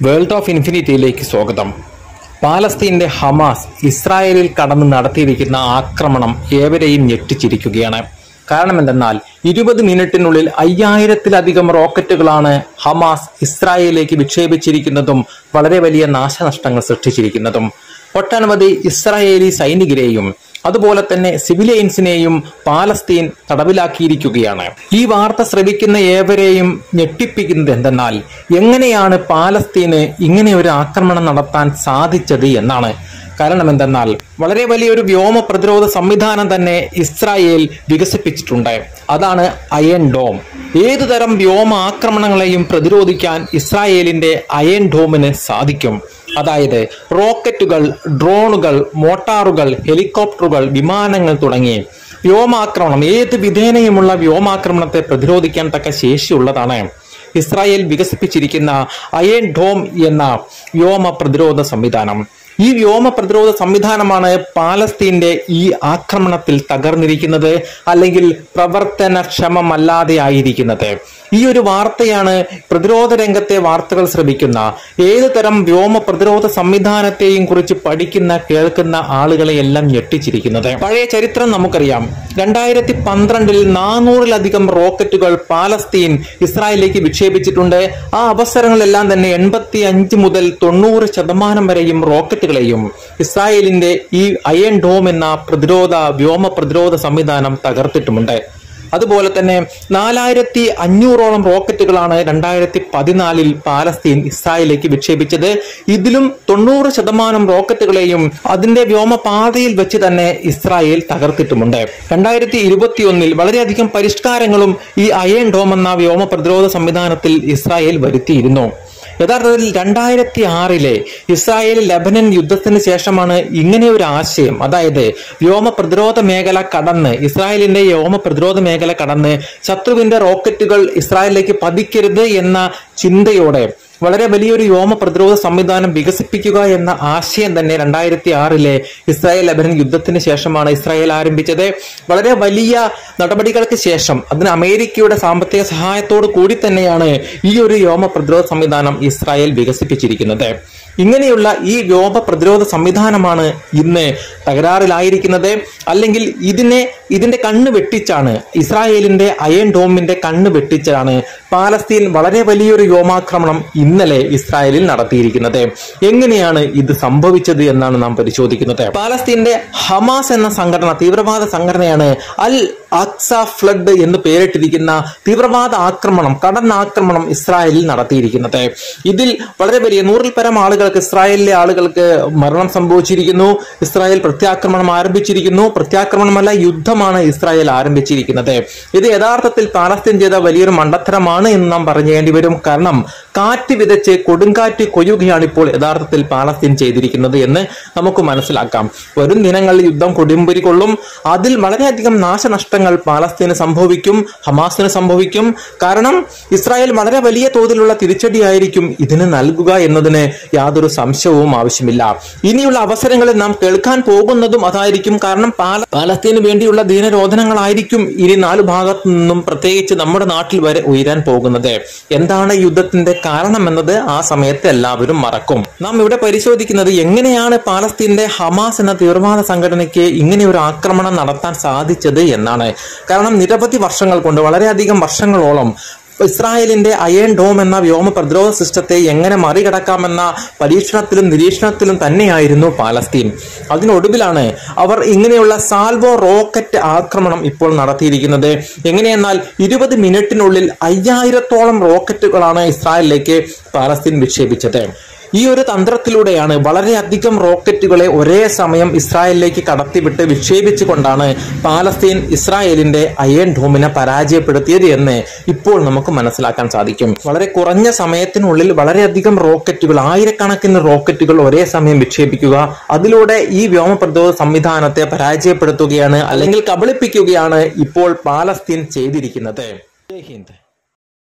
world of ഇൻഫിനിറ്റിയിലേക്ക് സ്വാഗതം പാലസ്തീന്റെ Hamas ഇസ്രായേലിൽ കടന്ന് നടത്തിയിരിക്കുന്ന ആക്രമണം ഏവരെയും ഞെട്ടിച്ചിരിക്കുകയാണ് കാരണം എന്തെന്നാൽ ഇരുപത് മിനിറ്റിനുള്ളിൽ അയ്യായിരത്തിലധികം റോക്കറ്റുകളാണ് ഹമാസ് ഇസ്രായേലിലേക്ക് വിക്ഷേപിച്ചിരിക്കുന്നതും വളരെ വലിയ നാശനഷ്ടങ്ങൾ സൃഷ്ടിച്ചിരിക്കുന്നതും ഒട്ടനവധി ഇസ്രായേലി സൈനികരെയും അതുപോലെ തന്നെ സിവിലിയൻസിനെയും പാലസ്തീൻ തടവിലാക്കിയിരിക്കുകയാണ് ഈ വാർത്ത ശ്രവിക്കുന്ന ഏവരെയും ഞെട്ടിപ്പിക്കുന്നത് എന്തെന്നാൽ എങ്ങനെയാണ് പാലസ്തീന് ഇങ്ങനെ ഒരു ആക്രമണം നടത്താൻ സാധിച്ചത് എന്നാണ് കാരണം എന്തെന്നാൽ വളരെ വലിയൊരു വ്യോമ പ്രതിരോധ സംവിധാനം തന്നെ ഇസ്രായേൽ വികസിപ്പിച്ചിട്ടുണ്ട് അതാണ് അയൺ ഡോം ഏതു തരം വ്യോമ ആക്രമണങ്ങളെയും പ്രതിരോധിക്കാൻ ഇസ്രായേലിന്റെ അയൺ ഡോമിന് സാധിക്കും അതായത് റോക്കറ്റുകൾ ഡ്രോണുകൾ മോട്ടാറുകൾ ഹെലികോപ്റ്ററുകൾ വിമാനങ്ങൾ തുടങ്ങി വ്യോമാക്രമണം ഏത് വിധേനയുമുള്ള വ്യോമാക്രമണത്തെ പ്രതിരോധിക്കാൻ തക്ക ശേഷിയുള്ളതാണ് ഇസ്രായേൽ വികസിപ്പിച്ചിരിക്കുന്ന അയൺ ഡോം എന്ന വ്യോമ പ്രതിരോധ സംവിധാനം ഈ വ്യോമ പ്രതിരോധ സംവിധാനമാണ് പാലസ്തീന്റെ ഈ ആക്രമണത്തിൽ തകർന്നിരിക്കുന്നത് അല്ലെങ്കിൽ പ്രവർത്തനക്ഷമമല്ലാതെ ആയിരിക്കുന്നത് ഈ ഒരു വാർത്തയാണ് പ്രതിരോധ രംഗത്തെ വാർത്തകൾ ശ്രമിക്കുന്ന ഏതു തരം വ്യോമ പ്രതിരോധ സംവിധാനത്തെയും കുറിച്ച് പഠിക്കുന്ന കേൾക്കുന്ന ആളുകളെയെല്ലാം ഞെട്ടിച്ചിരിക്കുന്നത് പഴയ ചരിത്രം നമുക്കറിയാം രണ്ടായിരത്തി പന്ത്രണ്ടിൽ നാനൂറിലധികം റോക്കറ്റുകൾ പാലസ്തീൻ ഇസ്രായേലിലേക്ക് വിക്ഷേപിച്ചിട്ടുണ്ട് ആ അവസരങ്ങളെല്ലാം തന്നെ എൺപത്തി അഞ്ച് മുതൽ തൊണ്ണൂറ് ശതമാനം വരെയും റോക്കറ്റുകളെയും ഇസ്രായേലിന്റെ ഈ അയൺ ഡോം എന്ന പ്രതിരോധ വ്യോമ പ്രതിരോധ സംവിധാനം തകർത്തിട്ടുമുണ്ട് അതുപോലെ തന്നെ നാലായിരത്തി അഞ്ഞൂറോളം റോക്കറ്റുകളാണ് രണ്ടായിരത്തി പതിനാലിൽ പാലസ്തീൻ ഇസ്രായേലിലേക്ക് വിക്ഷേപിച്ചത് ഇതിലും തൊണ്ണൂറ് ശതമാനം റോക്കറ്റുകളെയും അതിന്റെ വ്യോമപാതയിൽ വെച്ച് തന്നെ ഇസ്രായേൽ തകർത്തിട്ടുമുണ്ട് രണ്ടായിരത്തി ഇരുപത്തിയൊന്നിൽ വളരെയധികം പരിഷ്കാരങ്ങളും ഈ അയൺ ഡോം എന്ന വ്യോമ പ്രതിരോധ സംവിധാനത്തിൽ ഇസ്രായേൽ വരുത്തിയിരുന്നു യഥാർത്ഥത്തിൽ രണ്ടായിരത്തി ആറിലെ ഇസ്രായേൽ ലബനൻ യുദ്ധത്തിന് ശേഷമാണ് ഇങ്ങനെ ഒരു ആശയം അതായത് വ്യോമ പ്രതിരോധ മേഖല കടന്ന് ഇസ്രായേലിന്റെ വ്യോമ പ്രതിരോധ മേഖല കടന്ന് ശത്രുവിന്റെ റോക്കറ്റുകൾ ഇസ്രായേലിലേക്ക് പതിക്കരുത് എന്ന ചിന്തയോടെ വളരെ വലിയൊരു വ്യോമ പ്രതിരോധ സംവിധാനം വികസിപ്പിക്കുക എന്ന ആശയം തന്നെ രണ്ടായിരത്തി ആറിലെ ഇസ്രായേൽ ലബനൻ യുദ്ധത്തിന് ശേഷമാണ് ഇസ്രായേൽ ആരംഭിച്ചത് വളരെ വലിയ നടപടികൾക്ക് ശേഷം അതിന് അമേരിക്കയുടെ സാമ്പത്തിക സഹായത്തോടു കൂടി തന്നെയാണ് ഈ ഒരു വ്യോമ പ്രതിരോധ സംവിധാനം ഇസ്രായേൽ വികസിപ്പിച്ചിരിക്കുന്നത് ഇങ്ങനെയുള്ള ഈ വ്യോമ പ്രതിരോധ സംവിധാനമാണ് ഇന്ന് തകരാറിലായിരിക്കുന്നത് അല്ലെങ്കിൽ ഇതിനെ ഇതിന്റെ കണ്ണ് വെട്ടിച്ചാണ് ഇസ്രായേലിന്റെ അയൺ ഡോമിന്റെ കണ്ണ് വെട്ടിച്ചാണ് പാലസ്തീൻ വളരെ വലിയൊരു വ്യോമാക്രമണം ഇന്നലെ ഇസ്രായേലിൽ നടത്തിയിരിക്കുന്നത് എങ്ങനെയാണ് ഇത് സംഭവിച്ചത് എന്നാണ് നാം പരിശോധിക്കുന്നത് പാലസ്തീന്റെ ഹമാസ് എന്ന സംഘടന തീവ്രവാദ സംഘടനയാണ് അൽ അക്സ ഫ്ലഡ് എന്ന് പേരിട്ടിരിക്കുന്ന തീവ്രവാദ ആക്രമണം കടന്നാക്രമണം ഇസ്രായേലിൽ നടത്തിയിരിക്കുന്നത് ഇതിൽ വളരെ വലിയ നൂറിൽ പരം ആളുകൾക്ക് ഇസ്രായേലിലെ ആളുകൾക്ക് മരണം സംഭവിച്ചിരിക്കുന്നു ഇസ്രായേൽ പ്രത്യാക്രമണം ആരംഭിച്ചിരിക്കുന്നു പ്രത്യാക്രമണമല്ല യുദ്ധമാണ് ഇസ്രായേൽ ആരംഭിച്ചിരിക്കുന്നത് ഇത് യഥാർത്ഥത്തിൽ പാലസ്തീൻ ചെയ്ത വലിയൊരു മണ്ടത്തരമാണ് എന്ന് നാം പറഞ്ഞേണ്ടി വരും കാരണം കാറ്റ് വിതച്ച് കൊടുങ്കാറ്റ് കൊയ്യുകയാണ് ഇപ്പോൾ യഥാർത്ഥത്തിൽ പാലസ്തീൻ ചെയ്തിരിക്കുന്നത് എന്ന് നമുക്ക് മനസ്സിലാക്കാം വരും ദിനങ്ങളിൽ യുദ്ധം കൊടുമ്പുരി കൊള്ളും അതിൽ വളരെയധികം നാശനഷ്ടങ്ങൾ പാലസ്തീന് സംഭവിക്കും ഹമാസിന് സംഭവിക്കും കാരണം ഇസ്രായേൽ വളരെ വലിയ തോതിലുള്ള തിരിച്ചടിയായിരിക്കും ഇതിന് നൽകുക എന്നതിന് യാതൊരു സംശയവും ആവശ്യമില്ല ഇനിയുള്ള അവസരങ്ങളിൽ നാം കേൾക്കാൻ പോകുന്നതും അതായിരിക്കും കാരണം പാല പാലസ്തീന് വേണ്ടിയുള്ള ദീനരോധനങ്ങളായിരിക്കും ഇനി നാല് ഭാഗത്തു നിന്നും പ്രത്യേകിച്ച് നമ്മുടെ നാട്ടിൽ വരെ ഉയരാൻ പോകുന്നത് എന്താണ് യുദ്ധത്തിന്റെ കാരണം എന്നത് ആ സമയത്ത് എല്ലാവരും മറക്കും നാം ഇവിടെ പരിശോധിക്കുന്നത് എങ്ങനെയാണ് പാലസ്തീന്റെ ഹമാസ് എന്ന തീവ്രവാദ സംഘടനയ്ക്ക് ഇങ്ങനെ ഒരു ആക്രമണം നടത്താൻ സാധിച്ചത് എന്നാണ് കാരണം നിരവധി വർഷങ്ങൾ കൊണ്ട് വളരെയധികം വർഷങ്ങളോളം ഇസ്രായേലിന്റെ അയൺ ഡോം എന്ന വ്യോമ പ്രതിരോധ സിസ്റ്റത്തെ എങ്ങനെ മറികടക്കാമെന്ന പരീക്ഷണത്തിലും നിരീക്ഷണത്തിലും തന്നെയായിരുന്നു പാലസ്തീൻ അതിനൊടുവിലാണ് അവർ ഇങ്ങനെയുള്ള സാൽവോ റോക്കറ്റ് ആക്രമണം ഇപ്പോൾ നടത്തിയിരിക്കുന്നത് എങ്ങനെയെന്നാൽ ഇരുപത് മിനിറ്റിനുള്ളിൽ അയ്യായിരത്തോളം റോക്കറ്റുകളാണ് ഇസ്രായേലിലേക്ക് പാലസ്തീൻ വിക്ഷേപിച്ചത് ഈ ഒരു തന്ത്രത്തിലൂടെയാണ് വളരെയധികം റോക്കറ്റുകളെ ഒരേ സമയം ഇസ്രായേലിലേക്ക് കടത്തിവിട്ട് വിക്ഷേപിച്ചുകൊണ്ടാണ് പാലസ്തീൻ ഇസ്രായേലിന്റെ അയൺ ഡോമിനെ പരാജയപ്പെടുത്തിയത് എന്ന് ഇപ്പോൾ നമുക്ക് മനസ്സിലാക്കാൻ സാധിക്കും വളരെ കുറഞ്ഞ സമയത്തിനുള്ളിൽ വളരെയധികം റോക്കറ്റുകൾ ആയിരക്കണക്കിന് റോക്കറ്റുകൾ ഒരേ സമയം വിക്ഷേപിക്കുക അതിലൂടെ ഈ വ്യോമ പ്രതിരോധ സംവിധാനത്തെ പരാജയപ്പെടുത്തുകയാണ് അല്ലെങ്കിൽ കബളിപ്പിക്കുകയാണ് ഇപ്പോൾ പാലസ്തീൻ ചെയ്തിരിക്കുന്നത് ജയ് ഹിന്ദ്